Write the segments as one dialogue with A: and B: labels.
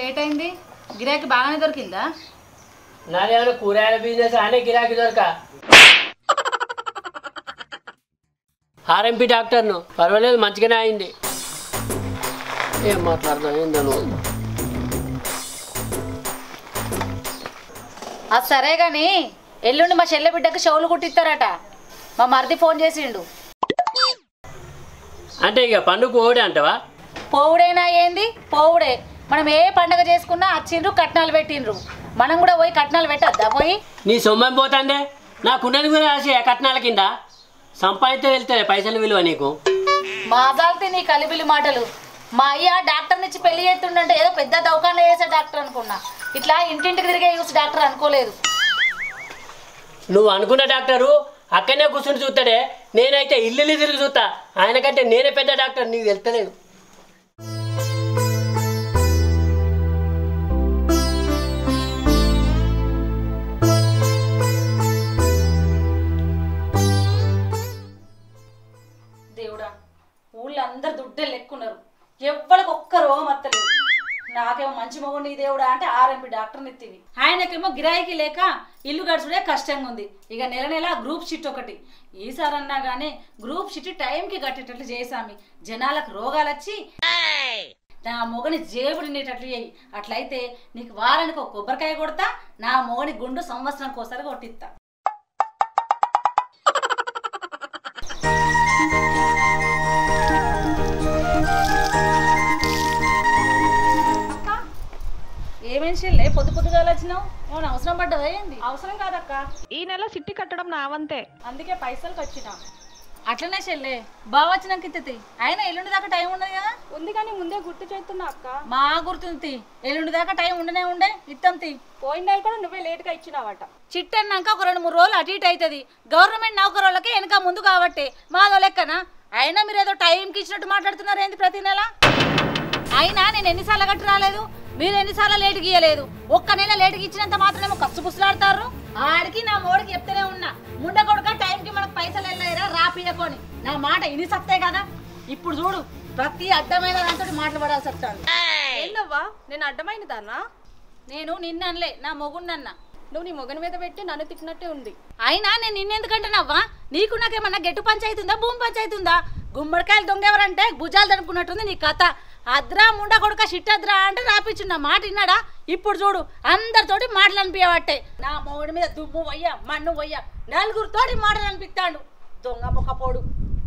A: late అయింది గిరాకీ బాగానే దొరికిందా
B: నాదేమైనా కూరగాయల బిజినెస్ అనే గిరాకీ దొరక ఆర్ఎంపీ డాక్టర్ను పర్వాలేదు మంచిగానే అయింది ఏం మాట్లాడదాం ఏందో నువ్వు
A: అది సరే గాని ఎల్లుండి మా చెల్లె బిడ్డకి షవులు కుట్టిస్తారట మా మరిది ఫోన్ చేసిండు
B: అంటే ఇక పండుగ ఓడి అంటవా
A: పోవుడైనా ఏంది పోవుడే మనం ఏ పండగ చేసుకున్నా వచ్చిండ్రు కట్నాలు పెట్టిండ్రు మనం కూడా పోయి కట్నాలు పెట్టద్దా పోయి
B: నీ సొమ్మం పోతాందే నాకున్నది కూడా రాసి కట్నాల కింద సంపాదిస్తే వెళ్తాయి పైసలు విలువ నీకు
A: మాదాల్తే నీ కలిబిలి మాటలు మా అయ్య డాక్టర్ నుంచి పెళ్లి చేస్తుండంటే ఏదో పెద్ద దవాఖాన చేసే డాక్టర్ అనుకున్నా ఇట్లా ఇంటింటికి తిరిగే యూస్ డాక్టర్ అనుకోలేదు
B: నువ్వు అనుకున్న డాక్టరు అక్కడనే కూర్చుని చూస్తాడే నేనైతే ఇల్లు తిరిగి చూస్తా ఆయనకంటే నేనే పెద్ద డాక్టర్ నీకు తెలుస్తలేదు
A: దేవుడా ఊళ్ళో అందరు దుడ్డే లెక్కున్నారు ఎవ్వరికి ఒక్క రోగం వత్తలేదు నాకేమో మంచి మొగుడు నీ దేవుడా అంటే ఆర్ఎంపీ డాక్టర్ నెత్తివి ఆయనకేమో గిరాయికి లేక ఇల్లు గడుచుడే కష్టంగా ఉంది ఇక నెల నెల గ్రూప్ షిట్ ఒకటి ఈసారి అన్నా కానీ గ్రూప్ షిట్ టైంకి కట్టేటట్లు చేసామి జనాలకు రోగాలు వచ్చి నా మొగని జేబుడు నీటట్లు చేయి అట్లయితే నీకు వారానికి ఒక కొబ్బరికాయ కొడతా నా మొగని గుండు సంవత్సరానికి ఒకసారి కొట్టిస్తా ఏమేం చెల్లే పొద్దు పొద్దుగా వచ్చినావు ఏమైనా అవసరం పడ్డదా ఏంది
C: అవసరం కాదక్క ఈ నెల సిట్టి కట్టడం నా వంతే అందుకే పైసలకు వచ్చిన
A: అట్లనే చెల్లే బాగా వచ్చినాక ఇత్తతి అయినా ఎల్లుండి దాకా టైం ఉన్నది కదా
C: ఉంది కానీ ముందే గుర్తు చేస్తున్నా అక్క
A: మా గుర్తుంది ఎల్లుండి దాకా టైం ఉండనే ఉండే ఇత్తం తీ
C: పోయిన నెల కూడా నువ్వే లేట్గా ఇచ్చినావట
A: చిట్ అన్నాక ఒక రెండు మూడు రోజులు అటు ఇటు అవుతుంది గవర్నమెంట్ నౌకరోళ్ళకి వెనక ముందు కాబట్టి మాదో లెక్కన అయినా మీరు ఏదో టైంకి ఇచ్చినట్టు మాట్లాడుతున్నారు ఏంది ప్రతి నెల అయినా నేను ఎన్నిసార్లు గట్టి రాలేదు మీరు ఎన్నిసార్లు లేటుకి ఇయ్యలేదు ఒక్క నెల లేటుకి ఇచ్చినంత మాత్రమేమో కసు పుసులాడతారు ఆడికి నా మోడికి చెప్తూనే ఉన్నా ముండ కొడుక టైంకి మనకు పైసలు వెళ్ళాయిరా రాపియకొని నా మాట ఇని సత్తే కదా ఇప్పుడు చూడు ప్రతి అడ్డమైన దాంతో మాటలు పడాల్సి వస్తాను
C: ఏందవ్వా నేను అడ్డమైన దాన్నా
A: నేను నిన్నలే నా మొగుండన్నా
C: నువ్వు నీ మొగని మీద పెట్టి నన్ను తిట్టినట్టే ఉంది
A: అయినా నేను నిన్నెందుకంటున్నావా నీకు నాకేమన్నా గెట్టు పంచాయతీ ఉందా భూమి పంచాయతీ ఉందా గుమ్మడికాయలు దొంగ ఎవరంటే భుజాలు దనుకున్నట్టుంది నీ కథ అద్రా ముండ కొడుక షిట్టద్రా అంటే రాపిచ్చున్న మాట విన్నాడా ఇప్పుడు చూడు అందరితోటి మాటలు అనిపించబట్టే నా మొగుడి మీద దుమ్ము వయ్య మన్ను వయ్య నలుగురితోటి మాటలు అనిపిస్తాడు దొంగ మొక్కపోడు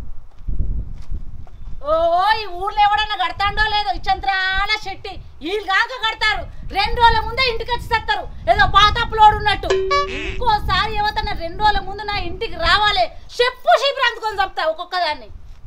A: ఓ ఈ ఊర్లో ఎవడన్నా కడతాండో లేదో ఇచ్చంత్రాల శెట్టి వీళ్ళు కాక కడతారు రెండు రోజుల ముందే ఇంటికి వచ్చి చేస్తారు ఏదో పాతప్పులోడు ఉన్నట్టు ఇంకోసారి ఎవతన్నా రెండు రోజుల ముందు నా ఇంటికి రావాలి చెప్పు షీపురు అందుకొని చెప్తా ఒక్కొక్క దాన్ని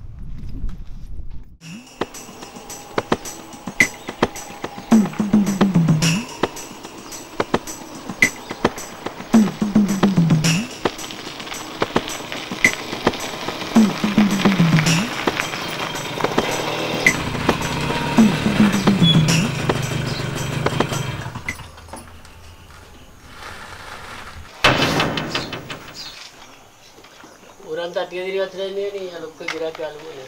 B: ఊరంతా అట్టుగా తిరిగి వచ్చినాయి కానీ వాళ్ళు ఒక్క గిరాకీ వాళ్ళు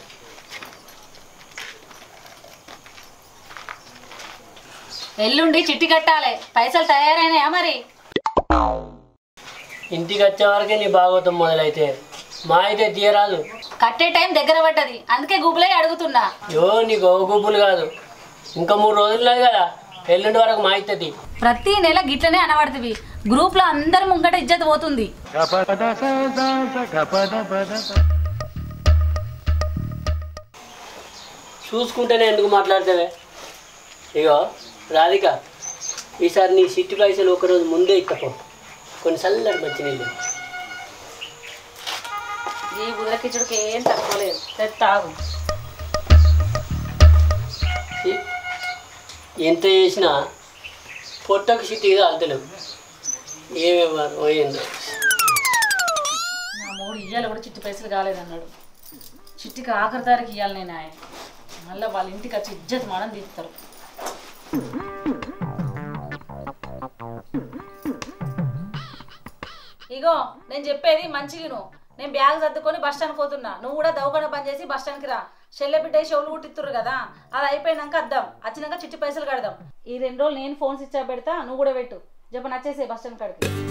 A: ఎల్లుండి చిట్టి కట్టాలి పైసలు తయారైనాయా మరి
B: ఇంటికి వచ్చే వరకే నీ భాగవతం మొదలైతే మా అయితే తీయరాదు
A: కట్టే టైం దగ్గర పడ్డది అందుకే గుబులై అడుగుతున్నా
B: యో నీకు ఓ గుబ్బులు కాదు ఇంకా మూడు రోజులు లేదు కదా ఎల్లుండి వరకు మా అవుతుంది
A: ప్రతి నెల గిట్లనే అనబడుతుంది గ్రూప్ లో అందరి ముంగట ఇజ్జత్ పోతుంది
B: చూసుకుంటేనే ఎందుకు మాట్లాడతావే ఇగో రాధిక ఈసారి నీ సిట్టి పైసలు ఒకరోజు ముందే ఇక్కపో కొన్ని చల్లటి మంచి నీళ్ళు
A: ఈ బుదరకిచ్చుడికి ఏం తక్కువలేదు తాగు
B: ఛీ, ఎంత చేసినా పొట్టకు సిట్టి అల్తలేవు ఏమేమో పోయిందో
A: నా మూడు ఇయ్యాలి కూడా చిట్టి పైసలు కాలేదన్నాడు చిట్టికి ఆఖరి తారీఖు ఇవ్వాలి నేను ఆయన మళ్ళీ వాళ్ళ ఇంటికి వచ్చి ఇజ్జత్ మనం తీస్తారు ఇగో నేను చెప్పేది మంచిగా నేను బ్యాగ్ సర్దుకొని బస్ స్టాండ్ పోతున్నా నువ్వు కూడా దవకడ బంద్ చేసి బస్ స్టాండ్కి రా చెల్లె బిడ్డ చెవులు కుట్టిత్తురు కదా అది అయిపోయినాక వద్దాం వచ్చినాక చిట్టి పైసలు కడదాం ఈ రెండు రోజులు నేను ఫోన్స్ ఇచ్చా పెడతా నువ్వు కూడా పెట్టు చెప్ప నచ్చేసే బస్ స్టాండ్ కాడికి